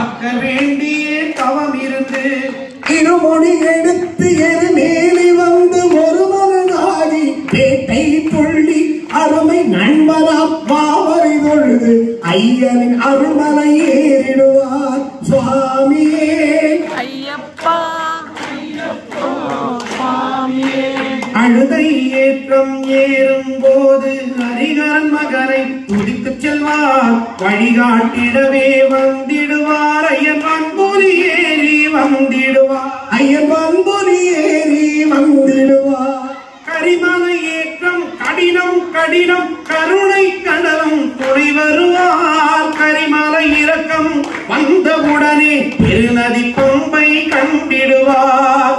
காக்க வேண்டிய தவம் இருந்து இருமொழி எடுத்து எருமேலி வந்து ஒரு மனதாகி பேட்டை துள்ளி அருமை நண்பனாம் பாவரை தொழுது ஐயனின் அருள்மலை ஏறிடுவார் சுவாமியே ஐயப்பா ஐயப்பா சுவாமியே அழுதை ஏற்றம் ஏறும் போது ஹரிகரன் மகனை துடித்துச் செல்வார் வழிகாட்டிடவே வந்திடுவார் ஐயன் அன்புலி ஏறி வந்திடுவார் ஐயன் வன்பொலி ஏறி வந்திடுவார் கரிமலை ஏற்றம் கடினம் கடினம் கருணை கடலும் துணை வருவார் கரிமலை இறக்கம் வந்தவுடனே பெருநதி பம்பை கண்டிடுவார்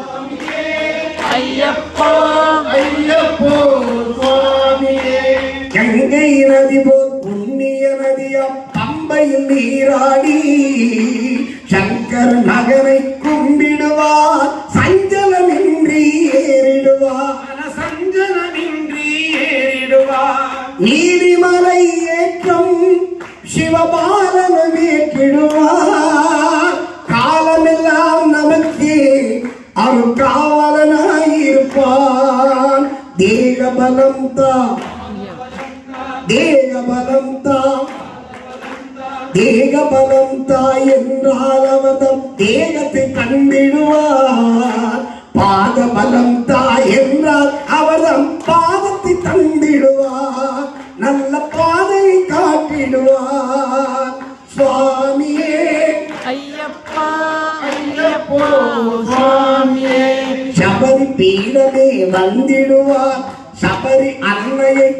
ஐயப்பா ஐயப்போ சுவாமியே கங்கை நதி போல் புண்ணிய நதியாம் பம்பையில் நீராடி சங்கர் நகரை கும்பிடுவார் சஞ்சலமின்றி ஏறிடுவார் சஞ்சலமின்றி ஏறிடுவார் நீதிமலை ஏற்றம் சிவபாலனம் ஏற்றிடுவார் காலமெல்லாம் நமக்கு அவர் காவலனாயிருப்பான் தேக பலம் தான் தேக பலம் தான் தேக பலம் தாய் என்றால் அவதம் தேகத்தை கண்டிடுவார் பாத பலம் தாய் என்றால் அவதம் பாதத்தை தந்திடுவார் நல்ல பாதையை காட்டிடுவார் சுவாமியே ஐயப்பா ஐயப்பா சுவாமியே சபரி பீடமே வந்திடுவார் சபரி அன்னையை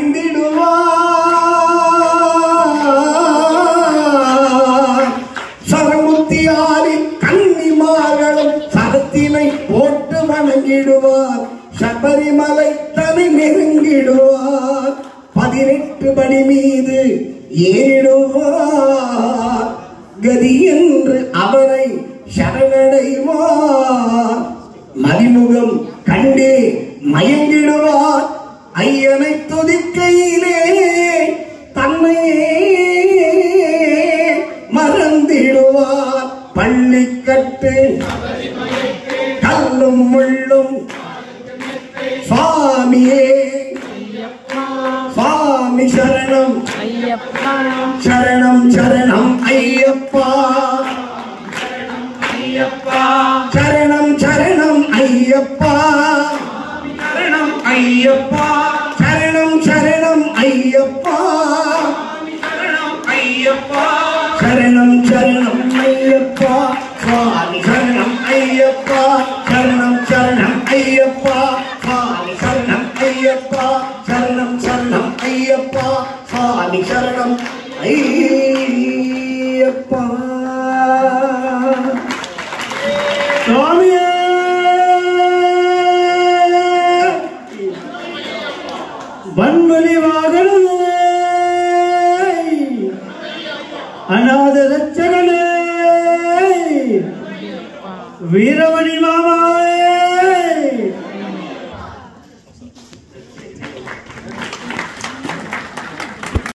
பணிந்திடுவார் சரமுத்தியாரின் கன்னிமார்களும் சரத்தினை போட்டு வணங்கிடுவார் சபரிமலை தனி நெருங்கிடுவார் பதினெட்டு படி மீது ஏறிடுவார் கதி என்று அவரை சரணடைவார் மதிமுகம் கண்டே மயங்கிடுவார் ஐயனை துதிக்கையிலே தன்னையே மறந்திடுவார் பள்ளிக்கட்டு கல்லும் முள்ளும் சுவாமியே சுவாமி சரணம் ஐயப்பா சரணம் சரணம் ஐயப்பா ஐயப்பா சரணம் சரணம் ஐயப்பா சரணம் ஐயப்பா சரணம் சரணம் ஐயப்பா சரணம் ஐயப்பா சரணம் சரணம் ஐயப்பா சுவாமி சரணம் ஐயப்பா சரணம் சரணம் ஐயப்பா சுவாமி சரணம் ஐயப்பா சரணம் சரணம் ஐயப்பா சுவாமி சரணம் ஐயப்பா சுவாமியே வன்மொழி வாகனமே அநாத ரச்சகனே வீரமணி மாமாவே